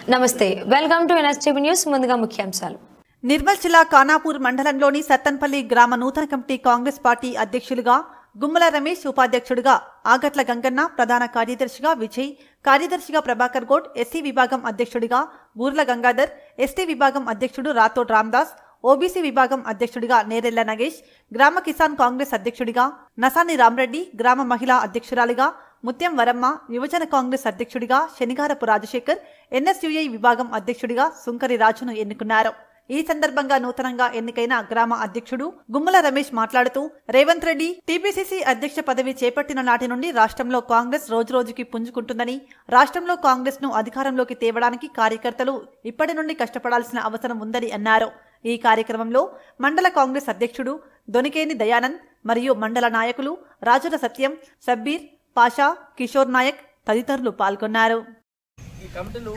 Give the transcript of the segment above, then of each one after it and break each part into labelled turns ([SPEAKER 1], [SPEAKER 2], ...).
[SPEAKER 1] నమస్తే welcome to NSTV news ముందుగా ముఖ్యాంశాలు
[SPEAKER 2] నిర్మల్ జిల్లా ఖానాపూర్ మండలంలోని సత్తన్పల్లి గ్రామ నూతన కమిటీ కాంగ్రెస్ పార్టీ అధ్యక్షులుగా గుమ్మల రమేష్ ఉపాధ్యక్షుడిగా ఆగట్ల గంగన్న ప్రధాన కార్యదర్శిగా విజయ్ కార్యదర్శిగా ప్రభాకర్ గౌడ్ ఎస్సీ విభాగం అధ్యక్షుడిగా బూర్ల గంగాధర్ ఎస్టీ విభాగం అధ్యక్షుడు రాథోడ్ రామ్దాస్ ఓబీసీ విభాగం అధ్యక్షుడిగా నేరెళ్ల నగేష్ గ్రామ కిసాన్ కాంగ్రెస్ అధ్యక్షుడిగా నసాని రామరెడ్డి గ్రామ మహిళా అధ్యక్షురాలిగా ముత్యం వరమ్మ యువజన కాంగ్రెస్ అధ్యక్షుడిగా శనిగారపు రాజశేఖర్ ఎన్ఎస్యుఐ విభాగం అధ్యక్షుడిగా సుంకరి రాజును ఎన్నుకున్నారు ఈ సందర్భంగా నూతనంగా ఎన్నికైన గ్రామ అధ్యక్షుడు గుమ్మల రమేష్ మాట్లాడుతూ రేవంత్ రెడ్డి టీపీసీసీ అధ్యక్ష పదవి చేపట్టిన నాటి నుండి రాష్ట్రంలో కాంగ్రెస్ రోజురోజుకి పుంజుకుంటుందని రాష్ట్రంలో కాంగ్రెస్ ను అధికారంలోకి తేవడానికి కార్యకర్తలు ఇప్పటి నుండి కష్టపడాల్సిన అవసరం ఉందని అన్నారు ఈ కార్యక్రమంలో మండల కాంగ్రెస్ అధ్యక్షుడు దొనికేని దయానంద్ మరియు మండల నాయకులు రాజుల సత్యం సబ్బీర్ పాషా కిషోర్ నాయక్ తదితరులు పాల్గొన్నారు
[SPEAKER 3] ఈ కమిటీలు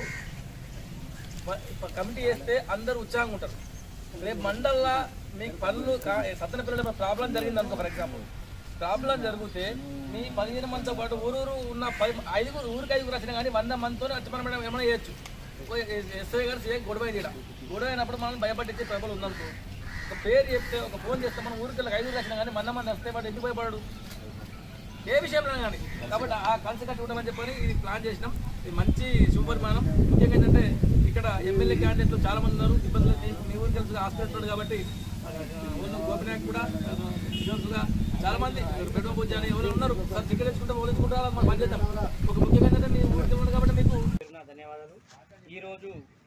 [SPEAKER 3] మ- ఇప్పుడు కమిటీ వేస్తే అందరూ ఉత్సాహంగా ఉంటారు రేపు మండల్లో మీకు పనులు సత్తన పిల్లల ప్రాబ్లం జరిగింది అనుకో ఫర్ ఎగ్జాంపుల్ ప్రాబ్లం జరిగితే మీ పదిహేను మందితో పాటు ఊరూరు ఉన్న పది ఐదుగురు ఊరికి ఐదుగురు వచ్చినా కానీ వంద మందితో వచ్చి మనం ఏమైనా- ఏమైనా చేయొచ్చు ఎస్ఐ గారు సీఏ గొడవ చేయడం గొడవ అయినప్పుడు మనం భయపట్టించే ప్రబలు ఉందనుకో ఒక పేరు చెప్తే ఒక ఫోన్ చేస్తే మనం ఊరికి వెళ్ళి ఐదుగురు వచ్చినా కానీ వంద మంది వస్తే వాడు ఎందుకు భయపడడు ఏ విషయంలో కానీ కాబట్టి ఆ కాన్సెప్ట్ ఉండమని చెప్పని ఇది ప్లాన్ చేసినాం ఇది మంచి శుభపరిమాణం ముఖ్యంగా ఏంటంటే ఇక్కడ ఎమ్మెల్యే క్యాండిడేట్లు చాలా మంది ఉన్నారు ఇబ్బందులు మీ మీ ఊరికి తెలుసు హాస్పిటల్ కాబట్టి ఆ, ఊళ్ళో గోపినాయక్ కూడా గా చాలా మంది పెట్రోల్ పూజ అని ఎవరు ఉన్నారు సార్ టికెట్ తెచ్చుకుంటే ఓడించుకుంటే మనం పని చేద్దాం ఒక ముఖ్యంగా ఏంటంటే మీ ఊరికి ఉన్నారు కాబట్టి మీకు
[SPEAKER 4] పేరున ధన్యవాదాలు ఈరోజు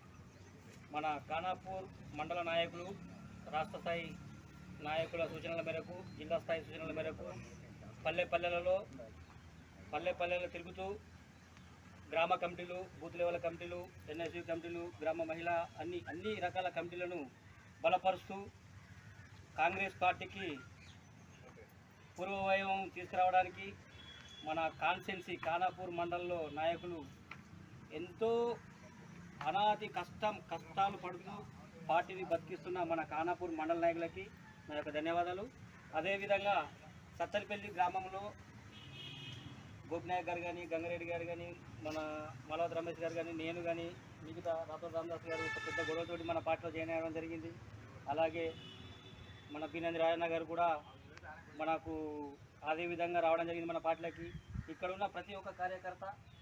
[SPEAKER 4] మన ఖానాపూర్ మండల నాయకులు రాష్ట్ర స్థాయి నాయకుల సూచనల మేరకు జిల్లా స్థాయి సూచనల మేరకు పల్లె పల్లెలలో పల్లె పల్లెలు తిరుగుతూ గ్రామ కమిటీలు బూత్ లెవెల్ కమిటీలు ఎన్ఎస్యూ కమిటీలు గ్రామ మహిళ అన్ని అన్ని రకాల కమిటీలను బలపరుస్తూ కాంగ్రెస్ పార్టీకి పూర్వవైభవం తీసుకురావడానికి మన కాన్సెన్సీ ఖానాపూర్ మండలంలో నాయకులు ఎంతో అనాది కష్టం కష్టాలు పడుతూ పార్టీని బతికిస్తున్న మన ఖానాపూర్ మండల నాయకులకి నా యొక్క ధన్యవాదాలు అదేవిధంగా సత్తలపల్లి గ్రామంలో గోపినాయక్ గారు కానీ గంగారెడ్డి గారు కానీ మన మలవత్ రమేష్ గారు కానీ నేను కానీ మిగతా రాతో రామదాస్ గారు ఒక పెద్ద గొడవతోటి మన పార్టీలో జాయిన్ అవ్వడం జరిగింది అలాగే మన పినంది రాజన్న గారు కూడా మనకు అదే విధంగా రావడం జరిగింది మన పార్టీలకి ఇక్కడ ఉన్న ప్రతి ఒక్క కార్యకర్త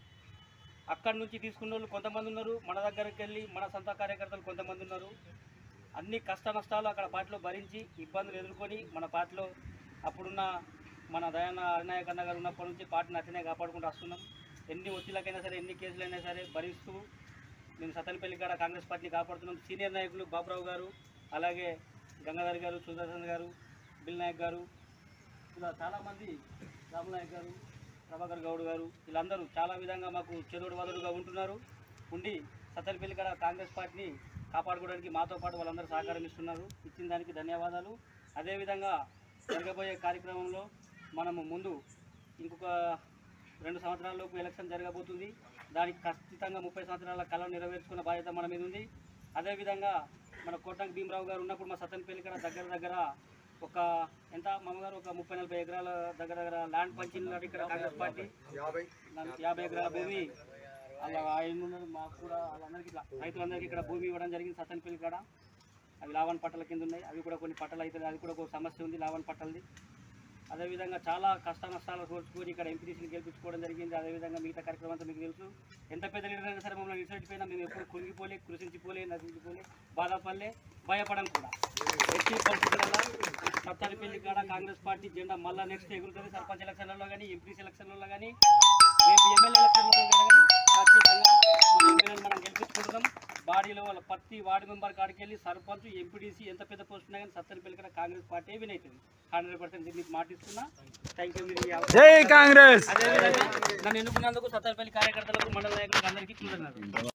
[SPEAKER 4] అక్కడి నుంచి తీసుకున్న వాళ్ళు కొంతమంది ఉన్నారు మన దగ్గరికి వెళ్ళి మన సొంత కార్యకర్తలు కొంతమంది ఉన్నారు అన్ని కష్ట నష్టాలు అక్కడ పార్టీలో భరించి ఇబ్బందులు ఎదుర్కొని మన పార్టీలో అప్పుడున్న మన దయాన అరుణాయక్ అన్న గారు ఉన్నప్పటి నుంచి పార్టీని అట్లనే కాపాడుకుంటూ వస్తున్నాం ఎన్ని ఒత్తిళ్ళకైనా సరే ఎన్ని కేసులైనా సరే భరిస్తూ మేము సతనపల్లి కాడ కాంగ్రెస్ పార్టీని కాపాడుతున్నాం సీనియర్ నాయకులు బాబురావు గారు అలాగే గంగాధర్ గారు సుదర్శన్ గారు బిల్ నాయక్ గారు ఇలా చాలామంది రామనాయక్ గారు ప్రభాకర్ గౌడ్ గారు వీళ్ళందరూ చాలా విధంగా మాకు చెరువుడు వదలుగా ఉంటున్నారు ఉండి సత్తలపల్లి కాడ కాంగ్రెస్ పార్టీని కాపాడుకోవడానికి మాతో పాటు వాళ్ళందరూ సహకారం ఇస్తున్నారు ఇచ్చిన దానికి ధన్యవాదాలు అదేవిధంగా జరగబోయే కార్యక్రమంలో మనము ముందు ఇంకొక రెండు సంవత్సరాల్లోపు ఎలక్షన్ జరగబోతుంది దానికి ఖచ్చితంగా ముప్పై సంవత్సరాల కళ నెరవేర్చుకున్న బాధ్యత మన మీద ఉంది అదేవిధంగా మన కోటంకి భీమరావు గారు ఉన్నప్పుడు మా సత్తనపల్లి కాడ దగ్గర దగ్గర ఒక ఎంత మామగారు ఒక ముప్పై నలభై ఎకరాల దగ్గర దగ్గర ల్యాండ్ పంచింది ఇక్కడ కాంగ్రెస్ పార్టీ దానికి యాభై ఎకరాల భూమి అలా ఆయన ఉన్నారు మాకు కూడా వాళ్ళందరికీ ఇట్లా రైతులందరికీ ఇక్కడ భూమి ఇవ్వడం జరిగింది సత్తనపల్లి కాడ అవి లావన్ పట్టల కింద ఉన్నాయి అవి కూడా కొన్ని పట్టలు అవుతుంది అది కూడా ఒక సమస్య ఉంది లావన్ పట్టలది అదేవిధంగా చాలా కష్ట నష్టాలు కోర్చుకొని ఇక్కడ ఎంపీటీసీని గెలిపించుకోవడం జరిగింది అదేవిధంగా మిగతా కార్యక్రమం అంతా మీకు తెలుసు ఎంత పెద్ద లీడర్ అయినా సరే మమ్మల్ని విడిచిపెట్టిపోయినా మేము ఎప్పుడు కృంగిపోలే కృషించిపోలే నశించిపోలే బాధపడలే భయపడం కూడా ఎట్టి పరిస్థితులలో సత్తారిపల్లి కాడ కాంగ్రెస్ పార్టీ జెండా మళ్ళా నెక్స్ట్ ఎగురుతుంది సర్పంచ్ ఎలక్షన్లలో కానీ ఎంపీసీ ఎలక్షన్లలో కానీ రేపు ఎమ్మెల్యే ఎలక్షన్లలో కానీ ఖచ్చితంగా మన ఎమ్మెల్యేని మనం గెలిపించుకుంటున్నాం బాడీలో వాళ్ళ ప్రతి వార్డు మెంబర్ కాడికి వెళ్ళి సర్పంచ్ ఎంపీడీసీ ఎంత పెద్ద పోస్ట్ ఉన్నా కానీ సత్తరిపల్లి కాడ కాంగ్రెస్ పార్టీ విన్ అవుతుంది హండ్రెడ్ పర్సెంట్ మీకు మాటిస్తున్నా థ్యాంక్ యూ మీరు ఈ అవకాశం-
[SPEAKER 5] జై కాంగ్రెస్
[SPEAKER 4] అదేవిధంగా నన్ను ఎన్నుకున్నందుకు సత్తరిపల్లి కార్యకర్తలకు మండల నాయకులకు అందరికీ కృతజ్ఞతలు